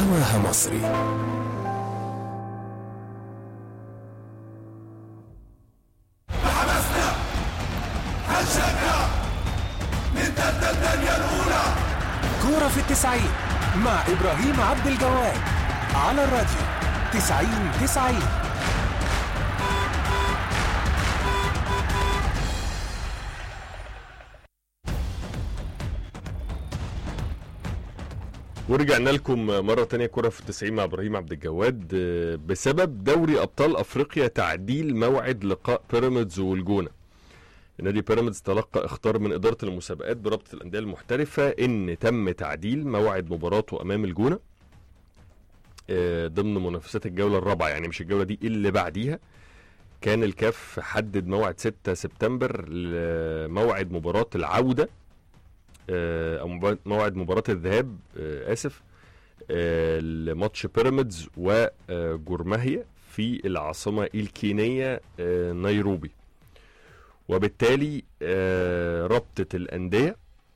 هواها مصري حماسنا هنشجع نمتد الدنيا الأولى كورة في التسعين مع إبراهيم عبد الجواد على الراديو تسعين تسعين ورجعنا لكم مرة تانية كرة في التسعين مع إبراهيم عبد الجواد آه، بسبب دوري أبطال أفريقيا تعديل موعد لقاء بيراميدز والجونة نادي بيراميدز تلقى اختار من إدارة المسابقات برابطة الأندية المحترفة إن تم تعديل موعد مباراته أمام الجونة آه، ضمن منافسات الجولة الرابعة يعني مش الجولة دي اللي بعديها كان الكاف حدد موعد 6 سبتمبر لموعد مباراة العودة آه، او مبا- موعد مباراه الذهاب آه، اسف آه، لماتش بيراميدز وجورماهيا في العاصمه الكينيه آه، نيروبي وبالتالي آه، رابطه الانديه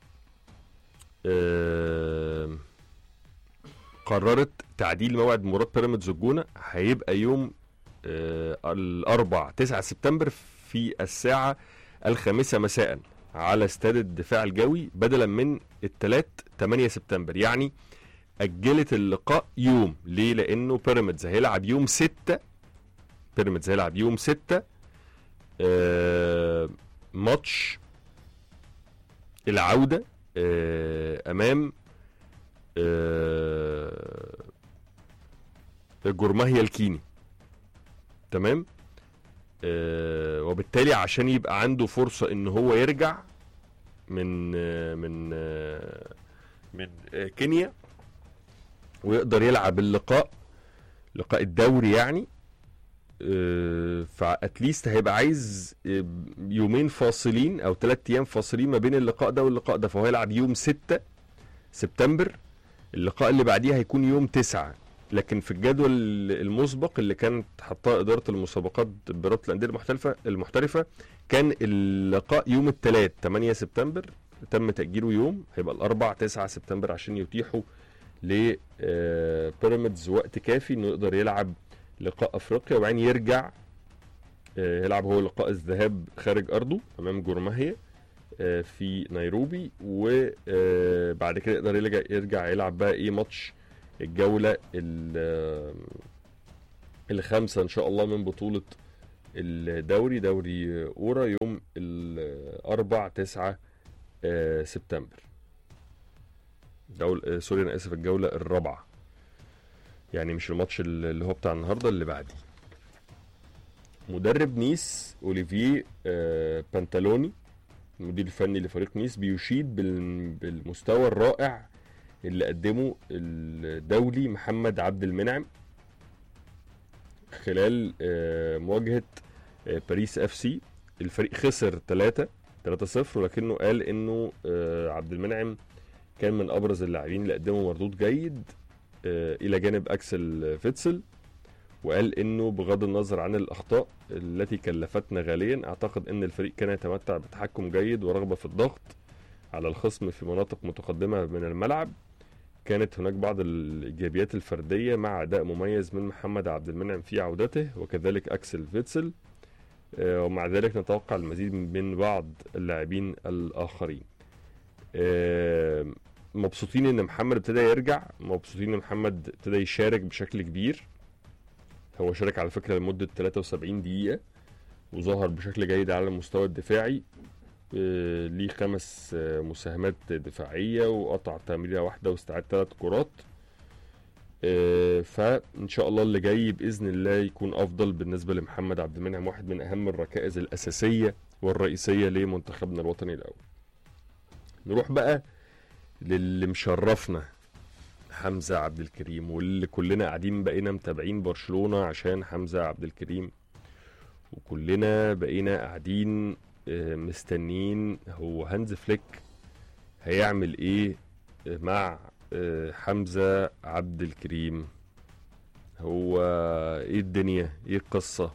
آه، قررت تعديل موعد مباراه بيراميدز والجونه هيبقى يوم آه، الاربع 9 سبتمبر في الساعه الخامسه مساء على استاد الدفاع الجوي بدلا من الثلاث 8 سبتمبر يعني اجلت اللقاء يوم ليه لانه بيراميدز هيلعب يوم 6 بيراميدز هيلعب يوم 6 آه ماتش العوده آه امام آه جورماهيا الكيني تمام آه وبالتالي عشان يبقى عنده فرصه ان هو يرجع من آه من آه من آه كينيا ويقدر يلعب اللقاء لقاء الدوري يعني آه، فاتليست هيبقى عايز آه، يومين فاصلين او ثلاث ايام فاصلين ما بين اللقاء ده واللقاء ده فهو هيلعب يوم 6 سبتمبر اللقاء اللي بعديه هيكون يوم 9 لكن في الجدول المسبق اللي كانت حطاه اداره المسابقات برابطه الانديه المحترفه المحترفه كان اللقاء يوم الثلاث 8 سبتمبر تم تاجيله يوم هيبقى الاربع 9 سبتمبر عشان يتيحوا لبيراميدز وقت كافي انه يقدر يلعب لقاء افريقيا وبعدين يرجع آه، يلعب هو لقاء الذهاب خارج ارضه امام جورماهيا آه، في نيروبي وبعد كده يقدر يرجع يرجع يلعب بقى ايه ماتش الجوله ال- آه، الخامسه ان شاء الله من بطوله الدوري دوري اورا يوم الاربع 9 آه، سبتمبر دول آه، سوري انا اسف الجوله الرابعه يعني مش الماتش اللي هو بتاع النهارده اللي بعديه مدرب نيس اوليفيه آه، بانتالوني المدير الفني لفريق نيس بيشيد بال- بالمستوى الرائع اللي قدمه الدولي محمد عبد المنعم خلال آه، مواجهه آه، باريس اف سي الفريق خسر 3 3-0 ولكنه قال انه آه، عبد المنعم كان من ابرز اللاعبين اللي قدموا مردود جيد آه، الى جانب اكسل فيتسل وقال انه بغض النظر عن الاخطاء التي كلفتنا غاليا اعتقد ان الفريق كان يتمتع بتحكم جيد ورغبه في الضغط على الخصم في مناطق متقدمه من الملعب كانت هناك بعض الايجابيات الفرديه مع اداء مميز من محمد عبد المنعم في عودته وكذلك اكسل فيتسل آه، ومع ذلك نتوقع المزيد من بعض اللاعبين الاخرين آه، مبسوطين ان محمد ابتدى يرجع مبسوطين ان محمد ابتدى يشارك بشكل كبير هو شارك على فكره لمده 73 دقيقه وظهر بشكل جيد على المستوى الدفاعي آه، ليه خمس آه، مساهمات دفاعيه وقطع تمريره واحده واستعاد ثلاث كرات آه، فان شاء الله اللي جاي باذن الله يكون افضل بالنسبه لمحمد عبد المنعم واحد من اهم الركائز الاساسيه والرئيسيه لمنتخبنا الوطني الاول نروح بقى للي مشرفنا حمزه عبد الكريم واللي كلنا قاعدين بقينا متابعين برشلونه عشان حمزه عبد الكريم وكلنا بقينا قاعدين آه، مستنيين هو هانز فليك هيعمل ايه آه، مع آه، حمزه عبد الكريم هو ايه الدنيا ايه القصه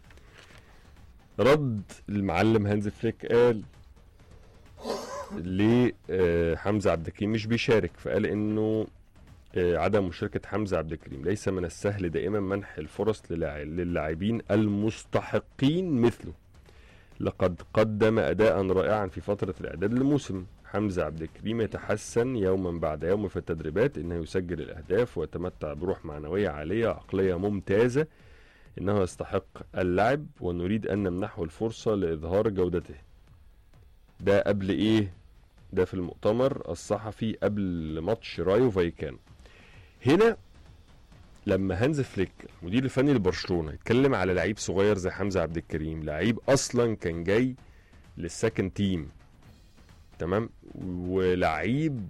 رد المعلم هانز فليك قال ليه آه، حمزه عبد الكريم مش بيشارك فقال انه آه، عدم مشاركة حمزة عبد الكريم ليس من السهل دائما منح الفرص للاع- للاعبين المستحقين مثله لقد قدم أداء رائعا في فترة الإعداد للموسم حمزة عبد الكريم يتحسن يوما بعد يوم في التدريبات إنه يسجل الأهداف ويتمتع بروح معنوية عالية عقلية ممتازة إنه يستحق اللعب ونريد أن نمنحه الفرصة لإظهار جودته ده قبل إيه؟ ده في المؤتمر الصحفي قبل ماتش رايو فايكانو هنا لما هانز فليك المدير الفني لبرشلونه يتكلم على لعيب صغير زي حمزه عبد الكريم لعيب اصلا كان جاي للسكند تيم تمام ولعيب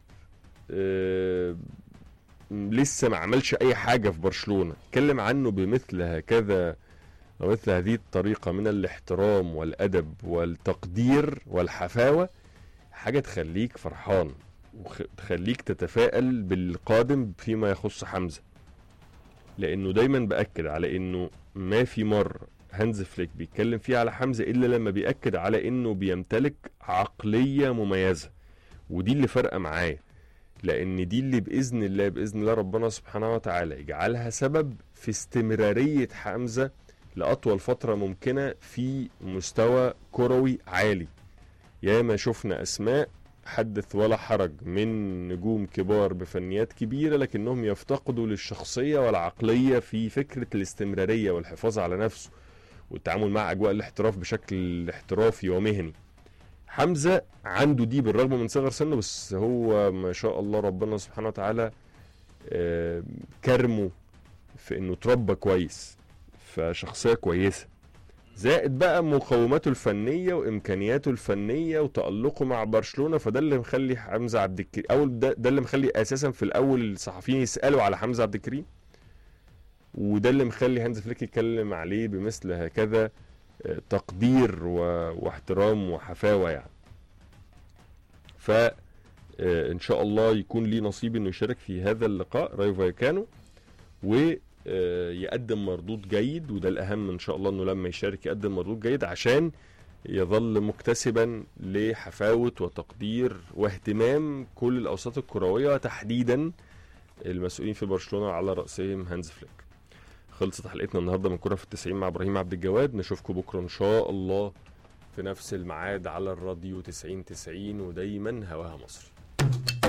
آه لسه ما عملش اي حاجه في برشلونه اتكلم عنه بمثل هكذا ومثل هذه الطريقه من الاحترام والادب والتقدير والحفاوه حاجه تخليك فرحان وتخليك تتفائل بالقادم فيما يخص حمزه لانه دايما باكد على انه ما في مره هانز فليك بيتكلم فيها على حمزه الا لما بياكد على انه بيمتلك عقليه مميزه ودي اللي فارقه معاه لان دي اللي باذن الله باذن الله ربنا سبحانه وتعالى يجعلها سبب في استمراريه حمزه لاطول فتره ممكنه في مستوى كروي عالي ياما شفنا اسماء حدث ولا حرج من نجوم كبار بفنيات كبيره لكنهم يفتقدوا للشخصيه والعقليه في فكره الاستمراريه والحفاظ على نفسه والتعامل مع اجواء الاحتراف بشكل احترافي ومهني حمزه عنده دي بالرغم من صغر سنه بس هو ما شاء الله ربنا سبحانه وتعالى آه، كرمه في انه اتربى كويس فشخصيه كويسه زائد بقى مقوماته الفنيه وامكانياته الفنيه وتالقه مع برشلونه فده اللي مخلي حمزه عبد الكريم او ده, ده اللي مخلي اساسا في الاول الصحفيين يسالوا على حمزه عبد الكريم وده اللي مخلي هانز فليك يتكلم عليه بمثل هكذا آه، تقدير و- واحترام وحفاوه يعني ف آه، ان شاء الله يكون ليه نصيب انه يشارك في هذا اللقاء رايو فايكانو ويقدم مردود جيد وده الاهم ان شاء الله انه لما يشارك يقدم مردود جيد عشان يظل مكتسبا لحفاوه وتقدير واهتمام كل الاوساط الكرويه وتحديدا المسؤولين في برشلونه على راسهم هانز فليك خلصت حلقتنا النهارده من كره في التسعين مع ابراهيم عبد الجواد نشوفكم بكره ان شاء الله في نفس الميعاد على الراديو 90 90 ودايما هواها مصر